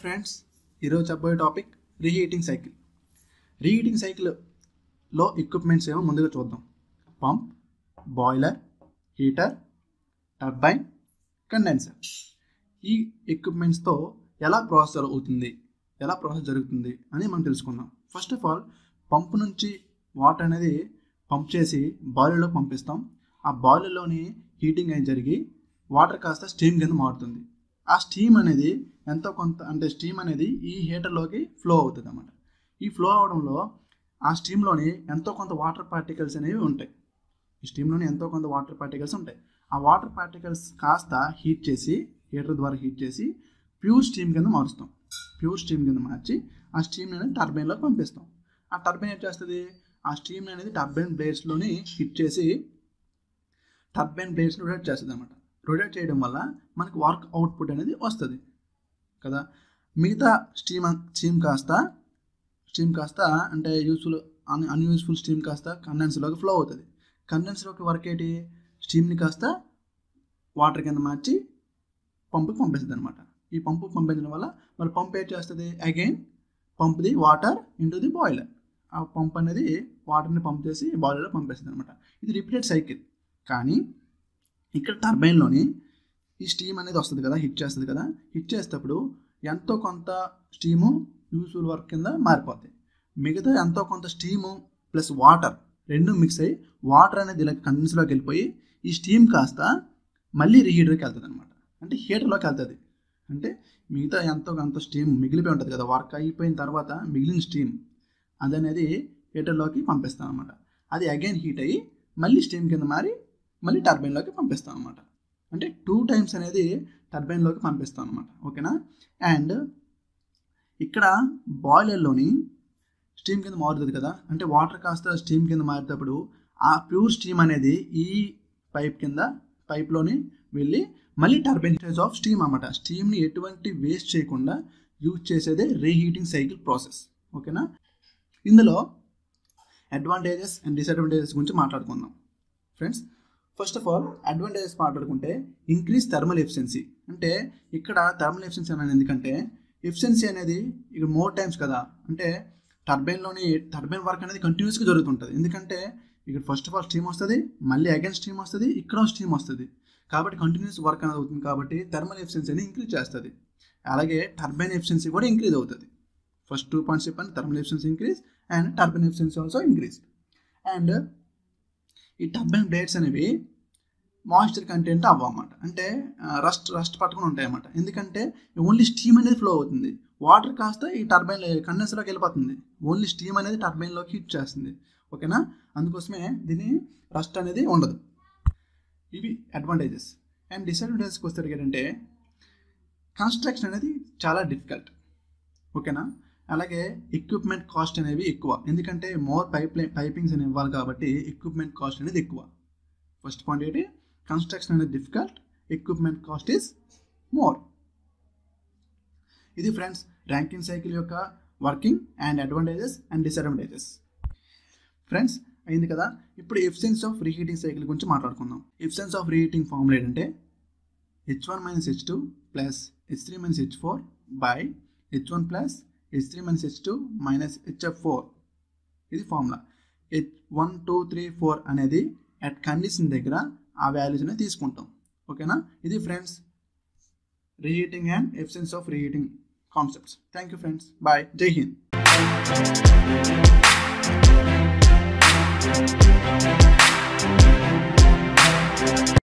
friends ఈరోజు చెప్పబోయే topic reheating cycle reheating సైకిల్లో ఎక్విప్మెంట్స్ ఏమో ముందుగా చూద్దాం pump boiler heater turbine condenser ఈ ఎక్విప్మెంట్స్తో ఎలా ప్రాసెస్ అవుతుంది ఎలా ప్రాసెస్ జరుగుతుంది అని మనం తెలుసుకుందాం ఫస్ట్ ఆఫ్ ఆల్ పంప్ నుంచి వాటర్ అనేది పంప్ చేసి బాయిలర్లో పంపిస్తాం ఆ బాయిలర్లోని హీటింగ్ అనేది జరిగి వాటర్ కాస్త స్టీమ్ కింద మారుతుంది ఆ స్టీమ్ అనేది ఎంతో కొంత అంటే స్టీమ్ అనేది ఈ హీటర్లోకి ఫ్లో అవుతుంది అన్నమాట ఈ ఫ్లో అవడంలో ఆ స్టీమ్లోని ఎంతో కొంత వాటర్ పార్టికల్స్ అనేవి ఉంటాయి ఈ స్టీమ్లోని ఎంతో కొంత వాటర్ పార్టికల్స్ ఉంటాయి ఆ వాటర్ పార్టికల్స్ కాస్త హీట్ చేసి హీటర్ ద్వారా హీట్ చేసి ప్యూర్ స్టీమ్ కింద మారుస్తాం ప్యూర్ స్టీమ్ కింద మార్చి ఆ స్టీమ్ అనేది టర్బైన్లోకి పంపిస్తాం ఆ టర్బైన్ ఏం చేస్తుంది ఆ స్టీమ్ అనేది టర్బైన్ బ్లేడ్స్లోని హిట్ చేసి టర్బైన్ బ్లేడ్స్ రొటేట్ చేస్తుంది అనమాట రొటేట్ చేయడం వల్ల మనకి వర్క్ అవుట్పుట్ అనేది వస్తుంది కదా మిగతా స్టీమ్ స్టీమ్ కాస్త స్టీమ్ కాస్త అంటే యూస్ఫుల్ అన్ అన్యూస్ఫుల్ స్టీమ్ కాస్త కండెన్స్లోకి ఫ్లో అవుతుంది కండెన్స్లోకి వర్క్ ఏంటి స్టీమ్ని కాస్త వాటర్ కింద మార్చి పంపుకి పంపిస్తుంది అనమాట ఈ పంపు పంపించడం వల్ల మరి పంప్ ఏం చేస్తుంది again pump the water into the boiler ఆ పంప్ అనేది వాటర్ని పంప్ చేసి బాయిలర్లో పంపిస్తుంది అనమాట ఇది రిపీటెడ్ సైకిల్ కానీ ఇక్కడ టర్బైన్లోని ఈ స్టీమ్ అనేది వస్తుంది కదా హిట్ చేస్తుంది కదా హిట్ చేసేటప్పుడు ఎంతో కొంత స్టీము యూస్ఫుల్ వర్క్ కింద మారిపోతాయి మిగతా ఎంతో కొంత స్టీము ప్లస్ వాటర్ రెండు మిక్స్ అయ్యి వాటర్ అనేది ఇలా కండెన్స్లోకి వెళ్ళిపోయి ఈ స్టీమ్ కాస్త మళ్ళీ రీహీటర్కి వెళ్తుంది అనమాట అంటే హీటర్లోకి వెళ్తుంది అంటే మిగతా ఎంతో కొంత స్టీమ్ మిగిలిపోయి ఉంటుంది కదా వర్క్ అయిపోయిన తర్వాత మిగిలిన స్టీమ్ అదనేది హీటర్లోకి పంపిస్తాం అనమాట అది అగైన్ హీట్ అయ్యి మళ్ళీ స్టీమ్ కింద మారి మళ్ళీ టర్బైన్లోకి పంపిస్తాం అనమాట అంటే టూ టైమ్స్ అనేది టర్బైన్లోకి పంపిస్తాం అనమాట ఓకేనా అండ్ ఇక్కడ బాయిలర్లోని స్టీమ్ కింద మారుతుంది కదా అంటే వాటర్ కాస్త స్టీమ్ కింద మారేటప్పుడు ఆ ప్యూర్ స్టీమ్ అనేది ఈ పైప్ కింద పైప్లోని వెళ్ళి మళ్ళీ టర్బైన్ స్టేజ్ ఆఫ్ స్టీమ్ అనమాట స్టీమ్ని ఎటువంటి వేస్ట్ చేయకుండా యూజ్ చేసేదే రీహీటింగ్ సైకిల్ ప్రాసెస్ ఓకేనా ఇందులో అడ్వాంటేజెస్ అండ్ డిసడ్వాంటేజెస్ గురించి మాట్లాడుకుందాం friends first of all advantages మాట్లాడుకుంటే ఇంక్రీజ్ థర్మల్ ఎఫిషియన్సీ అంటే ఇక్కడ థర్మల్ ఎఫిషియన్సీ అనేది ఎందుకంటే ఎఫిషియన్సీ అనేది ఇక్కడ మోర్ టైమ్స్ కదా అంటే టర్బైన్లోని టర్బైన్ వర్క్ అనేది కంటిన్యూస్గా జరుగుతుంటుంది ఎందుకంటే ఇక్కడ ఫస్ట్ ఆఫ్ ఆల్ స్టీమ్ వస్తుంది మళ్ళీ అగైన్ స్టీమ్ వస్తుంది ఇక్కడ స్టీమ్ వస్తుంది కాబట్టి కంటిన్యూస్ వర్క్ అనేది అవుతుంది కాబట్టి థర్మల్ ఎఫిషియన్సీ అనేది ఇంక్రీజ్ చేస్తుంది అలాగే టర్బైన్ ఎఫిషియన్సీ కూడా ఇంక్రీజ్ అవుతుంది ఫస్ట్ టూ పాయింట్స్ చెప్పండి thermal efficiency increase and turbine efficiency also increase and ఈ టర్బైన్ బ్లేడ్స్ అనేవి మాయిశ్చర్ కంటెంట్ అవ్వమాట అంటే రస్ట్ రస్ట్ పట్టుకుని ఉంటాయి అన్నమాట ఎందుకంటే ఓన్లీ స్టీమ్ అనేది ఫ్లో అవుతుంది వాటర్ కాస్త ఈ టర్బైన్ కండెన్సర్లోకి వెళ్ళిపోతుంది ఓన్లీ స్టీమ్ అనేది టర్బైన్లోకి హీట్ చేస్తుంది ఓకేనా అందుకోసమే దీని రస్ట్ అనేది ఉండదు ఇవి అడ్వాంటేజెస్ అండ్ డిసడ్వాంటేజెస్కి వస్తే ఏంటంటే కన్స్ట్రక్షన్ అనేది చాలా డిఫికల్ట్ ఓకేనా అలాగే ఎక్విప్మెంట్ కాస్ట్ అనేవి ఎక్కువ ఎందుకంటే మోర్ పైప్ పైపింగ్స్ అనేవి ఇవ్వాలి కాబట్టి ఎక్విప్మెంట్ కాస్ట్ అనేది ఎక్కువ ఫస్ట్ పాయింట్ ఏంటి కన్స్ట్రక్షన్ అనేది difficult equipment cost is more ఇది ఫ్రెండ్స్ ర్యాంకింగ్ సైకిల్ యొక్క working and advantages and disadvantages friends అయింది కదా ఇప్పుడు ఎఫిషియన్స్ ఆఫ్ రీహీటింగ్ సైకిల్ గురించి మాట్లాడుకుందాం ఎఫిషియన్స్ ఆఫ్ రీహీటింగ్ ఫార్ములా ఏంటంటే H one minus H two plus H three minus H four by H one plus H three minus H two minus H F four ఇది formula H one two three four అనేది at condition దగ్గర ఆ values అనేది తీసుకుంటాం ఓకేనా ఇది friends reheating and efficiency of reheating concepts thank you friends bye జై హింద్